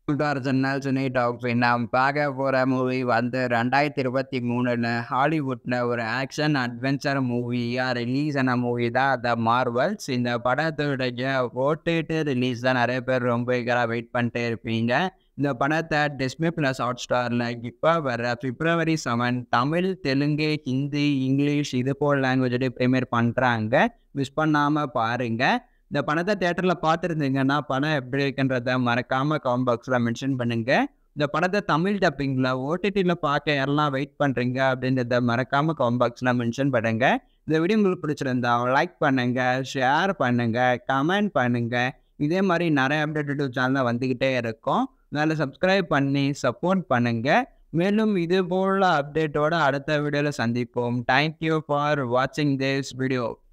சொன்னால் சுனி டாக்ஸ் நாம் பார்க்க போகிற மூவி வந்து ரெண்டாயிரத்தி இருபத்தி மூணில் ஹாலிவுட்டில் ஒரு ஆக்ஷன் அட்வென்ச்சர் மூவியாக ரிலீஸ் ஆன மூவி தான் த மார்வல்ஸ் இந்த படத்துடைய ஓடிடி ரிலீஸ் தான் நிறைய பேர் ரொம்ப ஈகராக வெயிட் பண்ணிட்டே இருப்பீங்க இந்த படத்தை டிஸ்மே ப்ளஸ் ஹாட் ஸ்டாரில் இப்போ வர February seven Tamil Telugu Hindi English இது போல் லாங்குவேஜோட ப்ரீமியர் பண்ணுறாங்க மிஸ் பண்ணாமல் பாருங்கள் இந்த படத்தை தேட்டரில் பார்த்துருந்தீங்கன்னா படம் எப்படி இருக்குன்றத மறக்காமல் கமெண்ட் பாக்ஸில் மென்ஷன் பண்ணுங்கள் இந்த படத்தை தமிழ் டப்பிங்கில் ஓடிடியில் பார்க்க யாரெல்லாம் வெயிட் பண்ணுறீங்க அப்படின்றத மறக்காமல் கமெண்ட் பாக்ஸில் மென்ஷன் பண்ணுங்கள் இந்த வீடியோ உங்களுக்கு பிடிச்சிருந்தா லைக் பண்ணுங்கள் ஷேர் பண்ணுங்கள் கமெண்ட் பண்ணுங்கள் இதே மாதிரி நிறைய அப்டேட் யூடியூப் சேனலில் வந்துக்கிட்டே இருக்கும் அதில் சப்ஸ்கிரைப் பண்ணி சப்போர்ட் பண்ணுங்கள் மேலும் இது போல் அப்டேட்டோட அடுத்த வீடியோவில் சந்திப்போம் தேங்க்யூ ஃபார் வாட்சிங் திஸ் வீடியோ